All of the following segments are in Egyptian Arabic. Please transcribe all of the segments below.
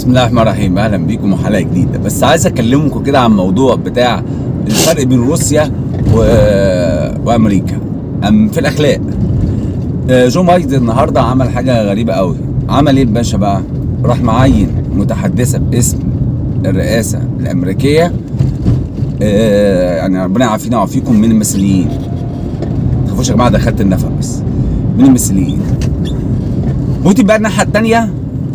بسم الله الرحمن الرحيم اهلا بيكم وحلقه جديده بس عايز اكلمكم كده عن موضوع بتاع الفرق بين روسيا و... وامريكا أم في الاخلاق آه، جو بايدن النهارده عمل حاجه غريبه قوي عمل ايه الباشا بقى راح معين متحدثه باسم الرئاسه الامريكيه آه، يعني ربنا يعافينا ويعافيكم من المثليين ما تخافوش يا جماعه دخلت النفس من المثليين بوتين بقى الناحيه الثانيه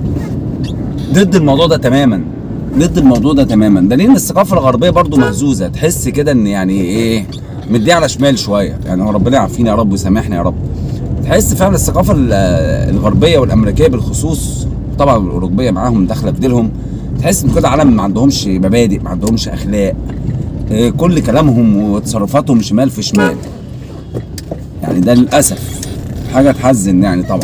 ضد الموضوع ده تماما ضد الموضوع ده تماما ده لان الثقافه الغربيه برضو مهزوزه تحس كده ان يعني ايه مديه على شمال شويه يعني هو ربنا يعافينا يا رب ويسامحنا يا رب تحس فعلا الثقافه ال- الغربيه والامريكيه بالخصوص طبعا الاوروبيه معاهم داخله في ديلهم تحس ان كده عالم ما عندهمش مبادئ ما عندهمش اخلاق إيه، كل كلامهم وتصرفاتهم شمال في شمال يعني ده للاسف حاجه تحزن يعني طبعا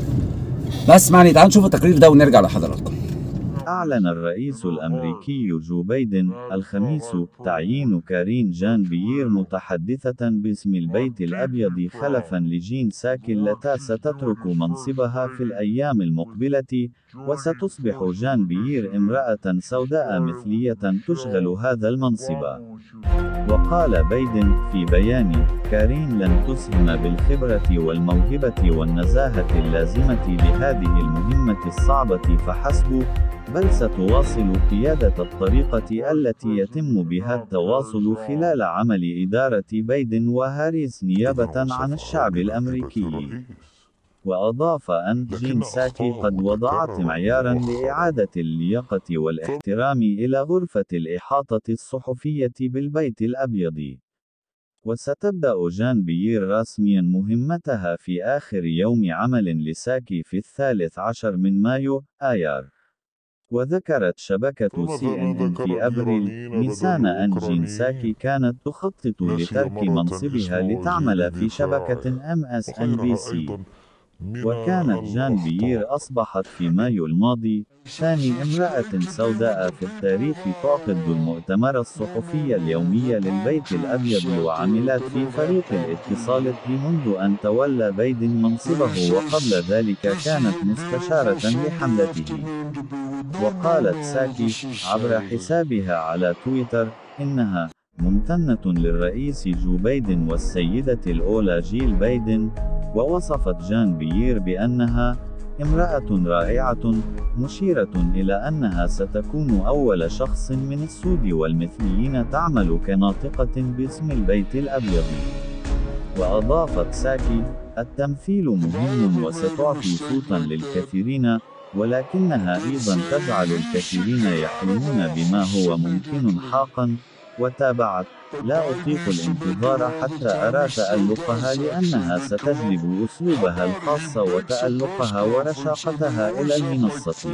بس يعني تعالوا نشوف التقرير ده ونرجع لحضراتكم أعلن الرئيس الأمريكي جو بايدن الخميس تعيين كارين جان بيير متحدثة باسم البيت الأبيض خلفا لجين ساكي التي ستترك منصبها في الأيام المقبلة وستصبح جان بيير امرأة سوداء مثلية تشغل هذا المنصب وقال بايدن في بيان كارين لن تسهم بالخبرة والموهبة والنزاهة اللازمة لهذه المهمة الصعبة فحسب بل ستواصل قيادة الطريقة التي يتم بها التواصل خلال عمل إدارة بايدن وهاريس نيابة عن الشعب الأمريكي وأضاف أن جين ساكي قد وضعت معيارا لإعادة اللياقة والاحترام إلى غرفة الإحاطة الصحفية بالبيت الأبيض وستبدأ جان بيير رسميا مهمتها في آخر يوم عمل لساكي في الثالث عشر من مايو آيار وذكرت شبكة سي إن إن في أبريل نيسان أن جين ساكي كانت تخطط لترك منصبها لتعمل في شبكة ام اس ان بي سي وكانت جان بيير أصبحت في مايو الماضي ثاني امرأة سوداء في التاريخ تعقد المؤتمر الصحفي اليومي للبيت الأبيض وعملت في فريق الاتصال منذ أن تولى بايدن منصبه وقبل ذلك كانت مستشارة لحملته وقالت ساكي عبر حسابها على تويتر إنها ممتنة للرئيس جو بايدن والسيدة الأولى جيل بايدن ووصفت جان بيير بأنها امرأة رائعة مشيرة إلى أنها ستكون أول شخص من السود والمثليين تعمل كناطقة باسم البيت الأبيض وأضافت ساكي التمثيل مهم وستعطي صوتا للكثيرين ولكنها أيضا تجعل الكثيرين يحلمون بما هو ممكن حقا وتابعت لا أطيق الانتظار حتى أرى تألقها لأنها ستجلب أسلوبها الخاص وتألقها ورشاقتها إلى المنصة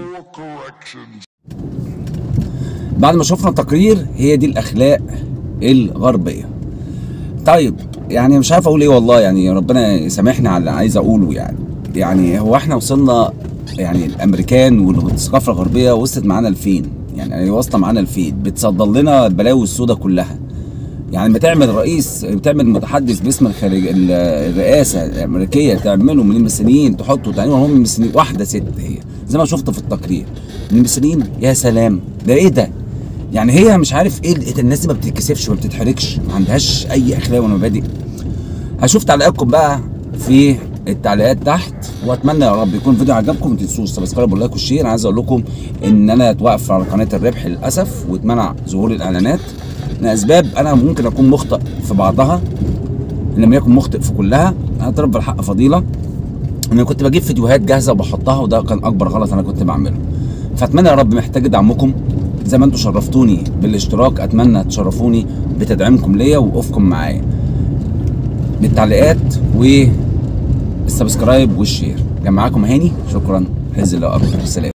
بعد ما شفنا التقرير هي دي الاخلاق الغربيه طيب يعني مش عارف اقول ايه والله يعني ربنا يسامحنا على اللي عايز اقوله يعني يعني هو احنا وصلنا يعني الامريكان والثقافه الغربيه وصلت معانا لفين يعني هي واصله معانا لفين بتصدر لنا البلاوي السوداء كلها يعني بتعمل رئيس بتعمل متحدث باسم الخارج ال- الرئاسه الامريكيه تعمله من المثليين تحطه تعمله هم من المثليين واحده ست هي زي ما شفت في التقرير من المثليين يا سلام ده ايه ده يعني هي مش عارف ايه ال- الناس دي ما بتتكسفش ما بتتحركش ما عندهاش اي اخلاق ولا مبادئ هشوف تعليقاتكم بقى في التعليقات تحت واتمنى يا رب يكون الفيديو عجبكم ما تنسوش سبسكرايب واللايك والشير عايز اقول لكم ان انا اتوقف على قناه الربح للاسف واتمنع ظهور الاعلانات لاسباب انا ممكن اكون مخطئ في بعضها ان لم يكن مخطئ في كلها اعترف بالحق فضيله انا كنت بجيب فيديوهات جاهزه وبحطها وده كان اكبر غلط انا كنت بعمله فاتمنى يا رب محتاج دعمكم زي ما انتم شرفتوني بالاشتراك اتمنى تشرفوني بتدعيمكم ليا ووقوفكم معايا بالتعليقات والسبسكرايب والشير كان معاكم هاني شكرا حز الله اكبر سلام